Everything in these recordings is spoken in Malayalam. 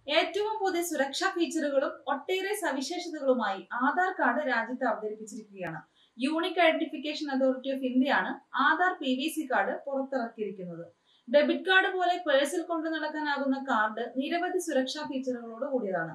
ഏറ്റവും പുതിയ സുരക്ഷാ ഫീച്ചറുകളും ഒട്ടേറെ സവിശേഷതകളുമായി ആധാർ കാർഡ് രാജ്യത്ത് അവതരിപ്പിച്ചിരിക്കുകയാണ് യൂണിക് ഐഡന്റിഫിക്കേഷൻ അതോറിറ്റി ഓഫ് ഇന്ത്യയാണ് Aadhaar P V C card പുറത്തിറക്കിയിരിക്കുന്നത് ഡെബിറ്റ് കാർഡ് പോലെ പേഴ്സിൽ കൊണ്ടു നടക്കാനാകുന്ന കാർഡ് നിരവധി സുരക്ഷാ ഫീച്ചറുകളോട് കൂടിയതാണ്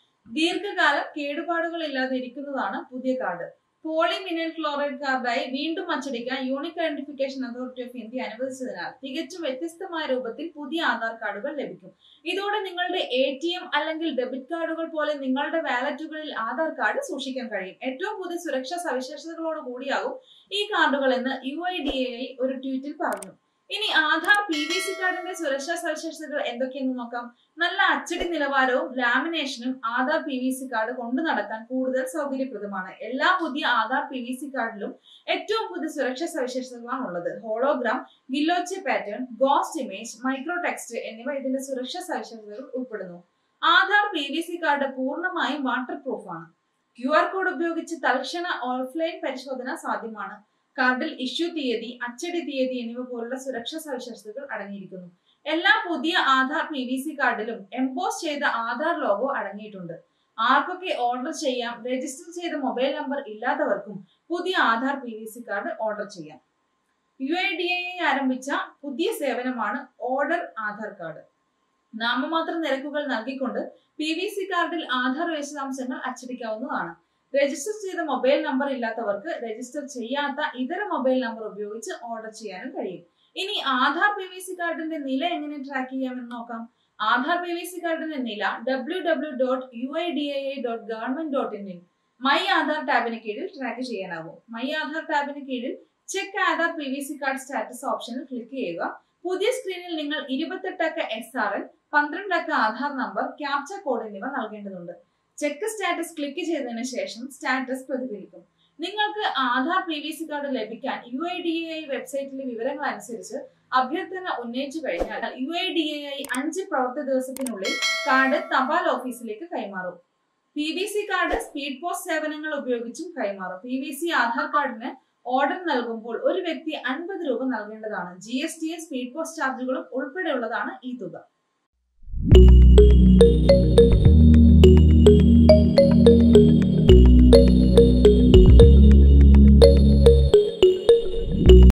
ദീർഘകാലം കേടുപാടുകൾ ഇല്ലാതെ ഇരിക്കുന്നതാണ് പുതിയ കാർഡ് പോളിമിനൽ ക്ലോറൈഡ് കാർഡായി വീണ്ടും അച്ചടിക്കാൻ unique identification authority of India അനുവദിച്ചതിനാൽ തികച്ചും വ്യത്യസ്തമായ രൂപത്തിൽ പുതിയ ആധാർ കാർഡുകൾ ലഭിക്കും ഇതോടെ നിങ്ങളുടെ എ ടി എം അല്ലെങ്കിൽ ഡെബിറ്റ് കാർഡുകൾ പോലെ നിങ്ങളുടെ വാലറ്റുകളിൽ ആധാർ കാർഡ് സൂക്ഷിക്കാൻ കഴിയും ഏറ്റവും പുതിയ സുരക്ഷാ സവിശേഷതകളോട് കൂടിയാകും ഈ കാർഡുകൾ എന്ന് യു ഐ ഡി എ ഒരു ട്വീറ്റിൽ പറഞ്ഞു ഇനി ആധാർ പി വി സി കാർഡിന്റെ സുരക്ഷാ സവിശേഷതകൾ എന്തൊക്കെയെന്ന് നോക്കാം നല്ല അച്ചടി നിലവാരവും ലാമിനേഷനും Aadhaar P V C card കൊണ്ടു നടക്കാൻ കൂടുതൽ സൗകര്യപ്രദമാണ് എല്ലാ പുതിയ ആധാർ പി വി സി കാർഡിലും ഏറ്റവും പുതിയ സുരക്ഷാ സവിശേഷതകളാണ് ഉള്ളത് hologram guilloche pattern ghost image micro text എന്നിവ ഇതിന്റെ സുരക്ഷാ സവിശേഷതകൾ ഉൾപ്പെടുന്നു Aadhaar P V C card പൂർണ്ണമായും വാട്ടർ പ്രൂഫ് ആണ് ക്യു ആർ കോഡ് ഉപയോഗിച്ച് തൽക്ഷണ ഓഫ്ലൈൻ പരിശോധന സാധ്യമാണ് കാർഡിൽ ഇഷ്യൂ തീയതി അച്ചടി തീയതി എന്നിവ പോലുള്ള സുരക്ഷാ സവിശേഷതകൾ അടങ്ങിയിരിക്കുന്നു എല്ലാ പുതിയ ആധാർ പി വി സി കാർഡിലും എംബോസ് ചെയ്ത ആധാർ ലോഗോ അടങ്ങിയിട്ടുണ്ട് ആർക്കൊക്കെ ഓർഡർ ചെയ്യാം രജിസ്റ്റർ ചെയ്ത മൊബൈൽ നമ്പർ ഇല്ലാത്തവർക്കും പുതിയ Aadhaar P V C card order ചെയ്യാം യു ഐ ഡി എ ആരംഭിച്ച പുതിയ സേവനമാണ് ഓർഡർ ആധാർ കാർഡ് നാമമാത്ര നിരക്കുകൾ നൽകിക്കൊണ്ട് പി വി സി കാർഡിൽ ആധാർ വിശദാംശങ്ങൾ അച്ചടിക്കാവുന്നതാണ് രജിസ്റ്റർ ചെയ്ത മൊബൈൽ നമ്പർ ഇല്ലാത്തവർക്ക് രജിസ്റ്റർ ചെയ്യാത്ത ഇതര മൊബൈൽ നമ്പർ ഉപയോഗിച്ച് ഓർഡർ ചെയ്യാനും കഴിയും ഇനി ആധാർ പി വി സി കാർഡിന്റെ നില എങ്ങനെ ട്രാക്ക് ചെയ്യാമെന്ന് നോക്കാം ആധാർ പി വി സി കാർഡിന്റെ നില W W dot U I D I dot government dot ഇന്നിൽ മൈ ആധാർ ടാബിന് കീഴിൽ ട്രാക്ക് ചെയ്യാനാവും മൈ ആധാർ ടാബിന് കീഴിൽ check Aadhaar P V C card status ഓപ്ഷനിൽ ക്ലിക്ക് ചെയ്യുക പുതിയ സ്ക്രീനിൽ നിങ്ങൾ ഇരുപത്തെട്ടക്ക എസ് ആർ എൻ പന്ത്രണ്ടക്ക ആധാർ നമ്പർ ക്യാപ്ച കോഡ് എന്നിവ നൽകേണ്ടതുണ്ട് ചെക്ക് സ്റ്റാറ്റസ് ക്ലിക്ക് ചെയ്തതിനു ശേഷം സ്റ്റാറ്റസ് പ്രതിഫലിക്കും നിങ്ങൾക്ക് Aadhaar P V C card ലഭിക്കാൻ U I D A I വെബ്സൈറ്റിലെ വിവരങ്ങൾ അനുസരിച്ച് അഭ്യർത്ഥന ഉന്നയിച്ചു കഴിഞ്ഞാൽ U I D A I അഞ്ച് പ്രവൃത്തി ദിവസത്തിനുള്ളിൽ കാർഡ് തപാൽ ഓഫീസിലേക്ക് കൈമാറും P V C card speed post സേവനങ്ങൾ ഉപയോഗിച്ചും കൈമാറും പി വി സി ആധാർ കാർഡിന് ഓർഡർ നൽകുമ്പോൾ ഒരു വ്യക്തി അൻപത് രൂപ നൽകേണ്ടതാണ് G S T speed post ചാർജുകളും ഉൾപ്പെടെയുള്ളതാണ് ഈ തുക